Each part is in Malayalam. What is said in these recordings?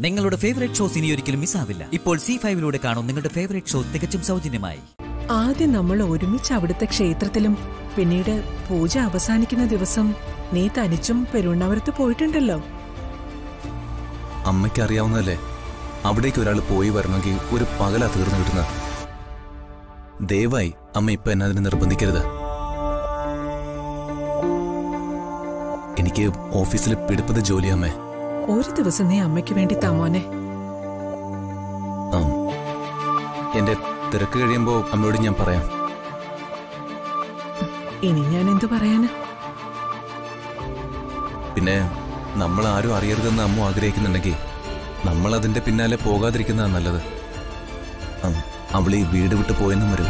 നിങ്ങളുടെ ഫേവറേറ്റ് ഷോസ് ഇനി ഒരിക്കലും മിസ്സാവില്ല ഇപ്പോൾ സി ഫൈവിലൂടെ കാണും നിങ്ങളുടെ ഫേവറേറ്റ് ഷോ തികച്ചും സൗജന്യമായി ആദ്യം നമ്മൾ ഒരുമിച്ച് അവിടുത്തെ ക്ഷേത്രത്തിലും പിന്നീട് പൂജ അവസാനിക്കുന്ന ദിവസം നീ തനിച്ചും പെരുവണ്ണാപുരത്ത് പോയിട്ടുണ്ടല്ലോ അമ്മയ്ക്ക് അറിയാവുന്നതല്ലേ അവിടേക്ക് ഒരാൾ പോയി വരണമെങ്കിൽ ഒരു പകലാ തീർന്നു കിട്ടുന്നത് ദയവായി അമ്മ ഇപ്പൊ എന്നെ അതിന് നിർബന്ധിക്കരുത് എനിക്ക് ഓഫീസിൽ പിടിപ്പത് ജോലിയാ അമ്മേ ഒരു ദിവസം നീ അമ്മയ്ക്ക് വേണ്ടി താമോനെ ആം. എന്റെ തിരക്ക് കഴിയുമ്പോ അമ്മയോട് ഞാൻ പറയാം ഇനി ഞാൻ എന്തു പറയാന് പിന്നെ നമ്മൾ ആരും അറിയരുതെന്ന് അമ്മ ആഗ്രഹിക്കുന്നുണ്ടെങ്കിൽ നമ്മൾ അതിന്റെ പിന്നാലെ പോകാതിരിക്കുന്നതാണ് നല്ലത് ആം. അവൾ ഈ വീട് വിട്ട് പോയെന്നും വരും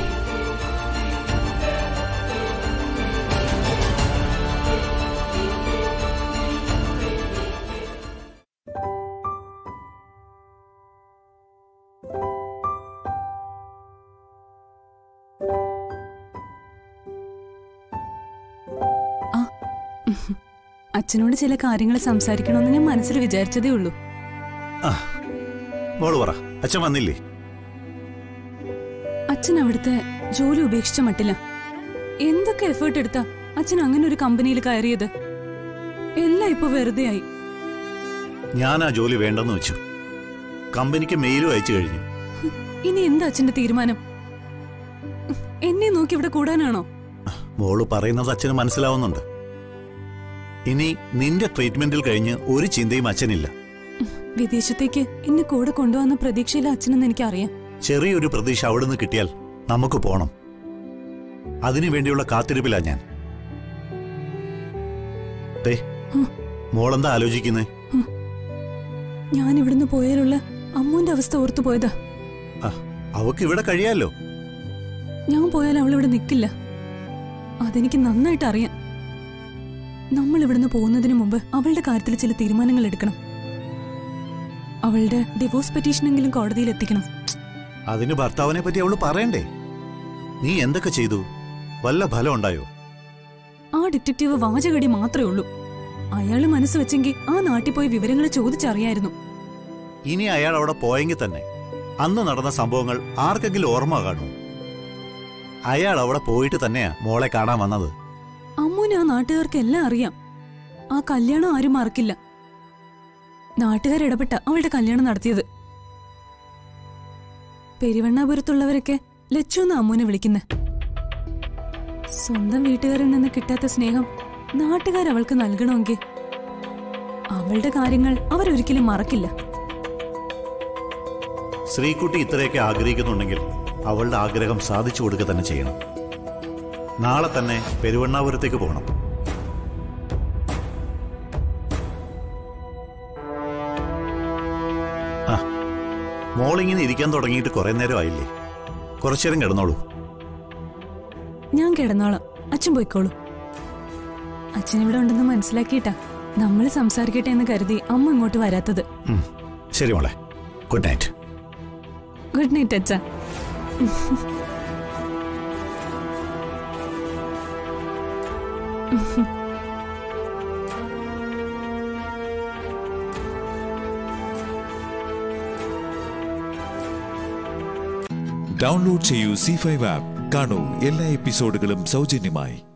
അച്ഛനോട് ചില കാര്യങ്ങൾ സംസാരിക്കണമെന്ന് ഞാൻ മനസ്സിൽ വിചാരിച്ചതേ ഉള്ളൂ ആ മോള് പറ അച്ഛൻ വന്നില്ലേ അച്ഛൻ അവിടുത്തെ ജോലി ഉപേക്ഷിച്ച മട്ടില്ല എന്തൊക്കെ എഫേർട്ട് എടുത്താ അച്ഛൻ അങ്ങനെ ഒരു കമ്പനിയിൽ കയറിയത് എല്ലാം ഇപ്പൊ വെറുതെ ആയി ഞാൻ ആ ജോലി വേണ്ടെന്ന് വെച്ചു കമ്പനിക്ക് മെയിലും അയച്ചു കഴിഞ്ഞു ഇനി എന്താ അച്ഛന്റെ തീരുമാനം എന്നെ നോക്കി ഇവിടെ കൂടാനാണോ മോള് പറയുന്നത് അച്ഛന് മനസ്സിലാവുന്നുണ്ട് ഇനി നിന്റെ ട്രീറ്റ്മെന്റിൽ കഴിഞ്ഞ് ഒരു ചിന്തയും അച്ഛനില്ല വിദേശത്തേക്ക് എന്നെ കൂടെ കൊണ്ടുവന്ന പ്രതീക്ഷയിലെ അച്ഛനെന്ന് എനിക്കറിയാം ചെറിയൊരു പ്രതീക്ഷ അവിടുന്ന് കിട്ടിയാൽ നമുക്ക് പോണം അതിനു വേണ്ടിയുള്ള കാത്തിരിപ്പിലാ ഞാൻ ദേ മോളെന്താ ആലോചിക്കുന്നേ ഞാൻ ഇവിടുന്ന് പോയാലുള്ള അമ്മുവിന്റെ അവസ്ഥ ഓർത്തു പോയതാ ആ, അവക്ക് ഇവിടെ കഴിയാലോ ഞാൻ പോയാൽ അവൾ ഇവിടെ നിൽക്കില്ല അതെനിക്ക് നന്നായിട്ട് അറിയാം നമ്മൾ ഇവിടുന്ന് പോകുന്നതിന് മുമ്പ് അവളുടെ കാര്യത്തിൽ ചില തീരുമാനങ്ങൾ എടുക്കണം അവളുടെ ഡിവോഴ്സ് പെറ്റീഷനെങ്കിലും കോടതിയിൽ എത്തിക്കണം അതിന് ഭർത്താവിനെ പറ്റി അവള് പറയണ്ടേ നീ എന്തൊക്കെ ചെയ്തു വല്ല ഫലം ഉണ്ടായോ ആ ഡിറ്റക്റ്റീവ് വാചകടി മാത്രമേ ഉള്ളൂ അയാള് മനസ്സ് വെച്ചെങ്കിൽ ആ നാട്ടിൽ പോയി വിവരങ്ങൾ ചോദിച്ചറിയായിരുന്നു ഇനി അയാൾ അവിടെ പോയെങ്കിൽ തന്നെ അന്ന് നടന്ന സംഭവങ്ങൾ ആർക്കെങ്കിലും ഓർമ്മ കാണും അയാൾ അവിടെ പോയിട്ട് തന്നെയാ മോളെ കാണാൻ വന്നത് അമ്മൂന് ആ നാട്ടുകാർക്ക് എല്ലാം അറിയാം ആ കല്യാണം ആരും മറക്കില്ല നാട്ടുകാരിടപെട്ട അവളുടെ കല്യാണം നടത്തിയത് പെരുവണ്ണാപുരത്തുള്ളവരൊക്കെ ലച്ചു എന്ന അമ്മൂനെ വിളിക്കുന്നെ സ്വന്തം വീട്ടുകാരിൽ നിന്ന് കിട്ടാത്ത സ്നേഹം നാട്ടുകാർ അവൾക്ക് നൽകണമെങ്കിൽ അവളുടെ കാര്യങ്ങൾ അവരൊരിക്കലും മറക്കില്ല ശ്രീകുട്ടി ഇത്രയൊക്കെ ആഗ്രഹിക്കുന്നുണ്ടെങ്കിൽ അവളുടെ ആഗ്രഹം സാധിച്ചു കൊടുക്കുക തന്നെ ചെയ്യണം നാളെ തന്നെ പെരുവണ്ണാപുരത്തേക്ക് പോകണം ആ മോളിങ്ങനെ ഇരിക്കാൻ തുടങ്ങിയിട്ട് കുറെ നേരം ആയില്ലേ കുറച്ചേരം കിടന്നോളൂ ഞാൻ കിടന്നോളാം അച്ഛൻ പോയിക്കോളൂ അച്ഛൻ ഇവിടെ ഉണ്ടെന്ന് മനസ്സിലാക്കിയിട്ടാ നമ്മൾ സംസാരിക്കട്ടെ എന്ന് കരുതി അമ്മ ഇങ്ങോട്ട് വരാത്തത് ഉം. ശരി മോളെ ഗുഡ് നൈറ്റ് ഗുഡ് നൈറ്റ് അച്ഛാ ഡൗൺലോഡ് ചെയ്യൂ സി ഫൈവ് ആപ്പ് കാണൂ എല്ലാ എപ്പിസോഡുകളും സൗജന്യമായി